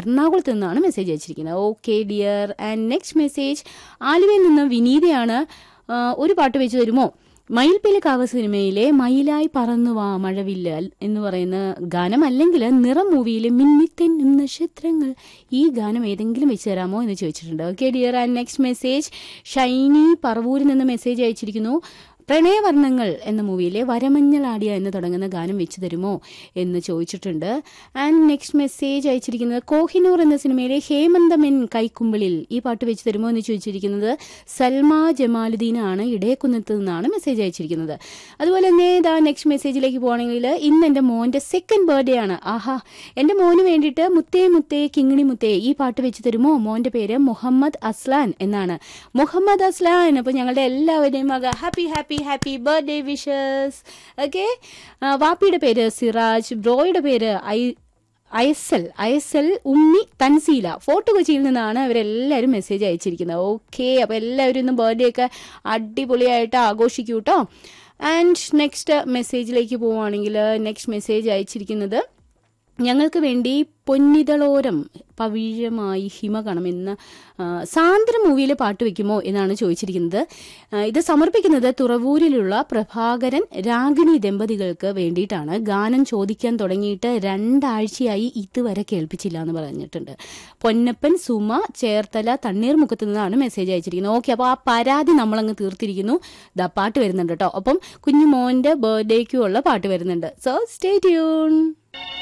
എറണാകുളത്ത് നിന്നാണ് മെസ്സേജ് അയച്ചിരിക്കുന്നത് okay dear and next message ആലുവയിൽ നിന്ന് വിനീതയാണ് ആ, ഒരു പാട്ട് വെച്ച് തരുമോ മയിൽപ്പിലക്കാവ് സിനിമയിലെ മയിലായി പറന്നു വാ മഴവില്ല എന്ന് പറയുന്ന ഗാനം അല്ലെങ്കിൽ നിറം മൂവിയിലെ മിന്നിത്തെന്നും നക്ഷത്രങ്ങൾ ഈ ഗാനം ഏതെങ്കിലും വെച്ച് തരാമോ എന്ന് ചോദിച്ചിട്ടുണ്ട് okay dear and next message Shiny പറവൂരിൽ നിന്ന് മെസ്സേജ് അയച്ചിരിക്കുന്നു പ്രണയവർണ്ണങ്ങൾ എന്ന മൂവിയിലെ വരമഞ്ഞളാടിയ എന്ന് തുടങ്ങുന്ന ഗാനം വെച്ച് തരുമോ എന്ന് ചോദിച്ചിട്ടുണ്ട് ആൻഡ് നെക്സ്റ്റ് മെസ്സേജ് അയച്ചിരിക്കുന്നത് കോഹിനൂർ എന്ന സിനിമയിലെ ഹേമന്തമെൻ കൈക്കുമ്പിളിൽ ഈ പാട്ട് വെച്ച് തരുമോ എന്ന് ചോദിച്ചിരിക്കുന്നത് സൽമ ജമാലുദ്ദീനാണ് ഇടയക്കുന്നത്ത് നിന്നാണ് മെസ്സേജ് അയച്ചിരിക്കുന്നത് അതുപോലെ തന്നെ ഇതാ നെക്സ്റ്റ് മെസ്സേജിലേക്ക് പോവാണെങ്കിൽ ഇന്ന് എൻ്റെ മോൻ്റെ സെക്കൻഡ് ബർത്ത്ഡേ ആണ് ആഹാ എൻ്റെ മോന് വേണ്ടിയിട്ട് മുത്തേ മുത്തേ കിങ്ങിണി മുത്തേ ഈ പാട്ട് വെച്ച് തരുമോ മോൻ്റെ പേര് മുഹമ്മദ് അസ്ലാൻ എന്നാണ് മുഹമ്മദ് അസ്ലാൻ അപ്പോൾ ഞങ്ങളുടെ എല്ലാവരുടെയും മക happy happy happy birthday wishes okay വാപ്പിയുടെ പേര് സിറാജ് ബ്രോയുടെ പേര് ഐ ഐഎസ്എൽ ഐഎസ്എൽ ഉമ്മി തൻസീല ഫോർട്ട് കൊച്ചിയിൽ നിന്നാണ് അവരെല്ലാവരും മെസ്സേജ് അയച്ചിരിക്കുന്നത് ഓക്കെ അപ്പോൾ എല്ലാവരും ഇന്ന് ബർത്ത്ഡേ ഒക്കെ അടിപൊളിയായിട്ട് ആഘോഷിക്കൂ കേട്ടോ ആൻഡ് നെക്സ്റ്റ് മെസ്സേജിലേക്ക് പോവുകയാണെങ്കിൽ നെക്സ്റ്റ് മെസ്സേജ് അയച്ചിരിക്കുന്നത് ഞങ്ങൾക്ക് വേണ്ടി പൊന്നിതളോരം പവിഴമായി ഹിമകണം എന്ന ആ, സാന്ദ്ര മൂവിയിലെ പാട്ട് വെക്കുമോ എന്നാണ് ചോദിച്ചിരിക്കുന്നത് ആ, ഇത് സമർപ്പിക്കുന്നത് തുറവൂരിലുള്ള പ്രഭാകരൻ രാഗിണി ദമ്പതികൾക്ക് വേണ്ടിയിട്ടാണ് ഗാനം ചോദിക്കാൻ തുടങ്ങിയിട്ട് രണ്ടാഴ്ചയായി ഇതുവരെ കേൾപ്പിച്ചില്ല എന്ന് പറഞ്ഞിട്ടുണ്ട് പൊന്നപ്പൻ സുമ ചേർത്തല തണ്ണീർമുഖത്ത് നിന്നാണ് മെസ്സേജ് അയച്ചിരിക്കുന്നത് ഓക്കെ അപ്പോൾ ആ പരാതി നമ്മളങ്ങ് തീർത്തിരിക്കുന്നു ദാ പാട്ട് വരുന്നുണ്ട് കേട്ടോ അപ്പം കുഞ്ഞു മോൻ്റെ ബർത്ത്ഡേക്കും ഉള്ള പാട്ട് വരുന്നുണ്ട് സോ സ്റ്റേ ട്യൂൺ